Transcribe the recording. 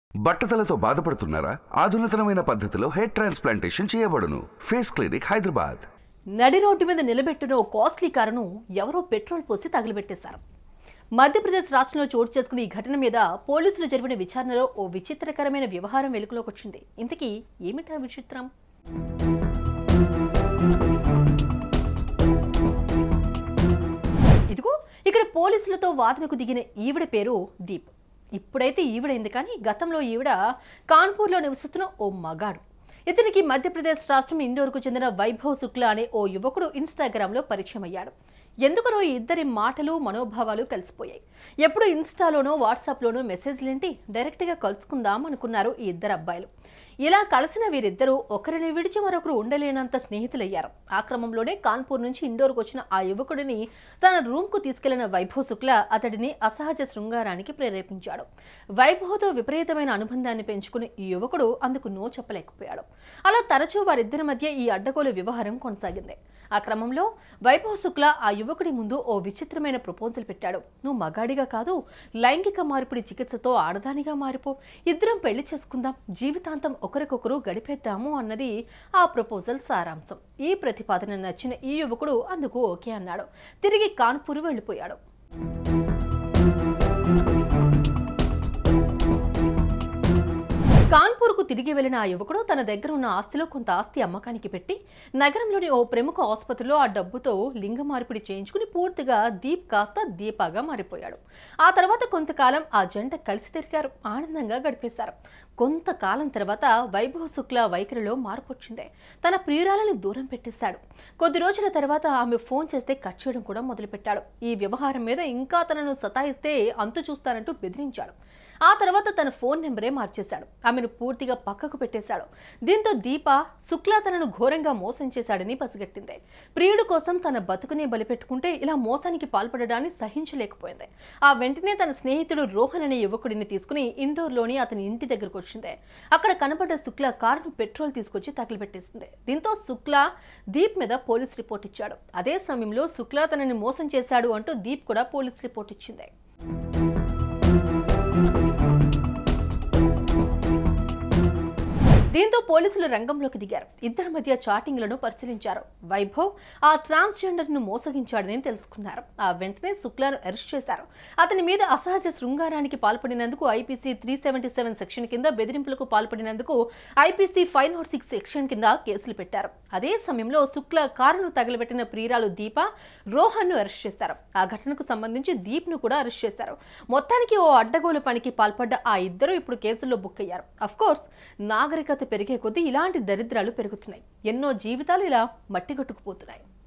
బట్టతలతో బాధపడుతున్నారా ఆధునితనమైన పద్ధతిలో హెయిర్ ట్రాన్స్ప్లాంటేషన్ చేయబడును ఫేస్ క్లినిక్ హైదరాబాద్ నడి రోడ్డు మీద నిలబెట్టిన ఓ కాస్ట్లీ కారును ఎవరో పెట్రోల్ పోసి తగిలిపెట్టేశారు మధ్యప్రదేశ్ రాష్ట్రంలో చోటు చేసుకున్న ఈ ఘటన మీద పోలీసులు జరిపిన విచారణలో ఓ విచిత్రకరమైన వ్యవహారం వెలుగులోకి వచ్చింది ఇంతకీ ఏమిటా విచిత్రం ఇదిగో ఇక్కడ పోలీసులతో వాదనకు దిగిన ఈవిడ పేరు దీప్ ఇప్పుడైతే ఈవిడైంది కానీ గతంలో ఈవిడ కాన్పూర్లో నివసిస్తున్న ఓ మగాడు ఇతనికి మధ్యప్రదేశ్ రాష్ట్రం ఇండోర్కు చెందిన వైభవ్ శుక్లా అనే ఓ యువకుడు ఇన్స్టాగ్రామ్లో పరిచయం అయ్యాడు ఎందుకనో ఈ ఇద్దరి మాటలు మనోభావాలు కలిసిపోయాయి ఎప్పుడు ఇన్స్టాలోనో వాట్సాప్లోనో మెసేజ్లేంటి డైరెక్ట్గా కలుసుకుందాం అనుకున్నారు ఈ ఇద్దరు అబ్బాయిలు ఇలా కలిసిన వీరిద్దరూ ఒకరిని విడిచి మరొకరు ఉండలేనంత స్నేహితులయ్యారు ఆ క్రమంలోనే కాన్పూర్ నుంచి ఇండోర్కు వచ్చిన ఆ యువకుడిని తన రూమ్కు తీసుకెళ్లిన వైభవ్ శుక్లా అతడిని అసహజ శృంగారానికి ప్రేరేపించాడు వైభవ్తో విపరీతమైన అనుబంధాన్ని పెంచుకుని ఈ యువకుడు అందుకు నో చెప్పలేకపోయాడు అలా తరచూ వారిద్దరి మధ్య ఈ అడ్డగోలు వ్యవహారం కొనసాగింది ఆ క్రమంలో వైభవ్ శుక్లా ఆ యువకుడి ముందు ఓ విచిత్రమైన ప్రపోజల్ పెట్టాడు నువ్వు మగాడిగా కాదు లైంగిక మార్పిడి చికిత్సతో ఆడదానిగా మారిపో ఇద్దరం పెళ్లి చేసుకుందాం జీవితాంతం ఒకరికొకరు గడిపేద్దాము అన్నది ఆ ప్రపోజల్ సారాంశం ఈ ప్రతిపాదన నచ్చిన ఈ యువకుడు అందుకు ఓకే అన్నాడు తిరిగి కాన్పూర్ వెళ్ళిపోయాడు కాన్పూర్కు తిరిగి వెళ్లిన ఆ యువకుడు తన దగ్గర ఉన్న ఆస్తిలో కొంత ఆస్తి అమ్మకానికి పెట్టి నగరంలోని ఓ ప్రముఖ ఆసుపత్రిలో ఆ డబ్బుతో లింగ మార్పిడి చేయించుకుని పూర్తిగా దీప్ కాస్త దీపాగా మారిపోయాడు ఆ తర్వాత కొంతకాలం ఆ జంట కలిసి తిరిగారు ఆనందంగా గడిపేశారు కొంతకాలం తర్వాత వైభవ్ శుక్లా వైఖరిలో మార్పు వచ్చింది తన ప్రియురాలని దూరం పెట్టేశాడు కొద్ది రోజుల తర్వాత ఆమె ఫోన్ చేస్తే కట్ చేయడం కూడా మొదలుపెట్టాడు ఈ వ్యవహారం మీద ఇంకా తనను సతాయిస్తే అంతు చూస్తానంటూ బెదిరించాడు ఆ తర్వాత తన ఫోన్ నెంబరే మార్చేశాడు ఆమెను పూర్తిగా పక్కకు పెట్టేశాడు దీంతో దీప శుక్లా తనను ఘోరంగా మోసం చేశాడని పసిగట్టింది ప్రియుడు కోసం తన బతుకునే బలిపెట్టుకుంటే ఇలా మోసానికి పాల్పడడాన్ని సహించలేకపోయింది ఆ వెంటనే తన స్నేహితుడు రోహన్ అనే యువకుడిని తీసుకుని ఇండోర్లోని అతని ఇంటి దగ్గరకు వచ్చింది అక్కడ కనబడ్డ శుక్లా కారును పెట్రోల్ తీసుకొచ్చి తగిలిపెట్టేసింది దీంతో శుక్లా దీప్ మీద పోలీస్ రిపోర్ట్ ఇచ్చాడు అదే సమయంలో శుక్లా తనని మోసం చేశాడు అంటూ దీప్ కూడా పోలీస్ రిపోర్ట్ ఇచ్చింది దీంతో పోలీసులు రంగంలోకి దిగారు ఇద్దరి మధ్య చాటింగ్లను పరిశీలించారు వైభవ్ ఆ ట్రాన్స్జెండర్ ను మోసగించాడని తెలుసుకున్నారు ఆ వెంటనే శుక్లాను అరెస్ట్ చేశారు అతని మీద అసహజ శృంగారానికి పాల్పడినందుకు IPC three seventy seven section కింద బెదిరింపులకు పాల్పడినందుకు IPC five nought six section కింద కేసులు పెట్టారు అదే సమయంలో శుక్ల కారును తగలబెట్టిన ప్రియురాలు దీప రోహన్ ను అరెస్ట్ చేశారు ఆ ఘటనకు సంబంధించి దీప్ ను కూడా అరెస్ట్ చేశారు మొత్తానికి ఓ అడ్డగోలు పనికి పాల్పడ్డ ఆ ఇద్దరు ఇప్పుడు కేసుల్లో బుక్ అయ్యారు అఫ్ కోర్స్ నాగరికత పెరిగే కొద్దీ ఇలాంటి దరిద్రాలు పెరుగుతున్నాయి ఎన్నో జీవితాలు ఇలా మట్టిగొట్టుకుపోతున్నాయి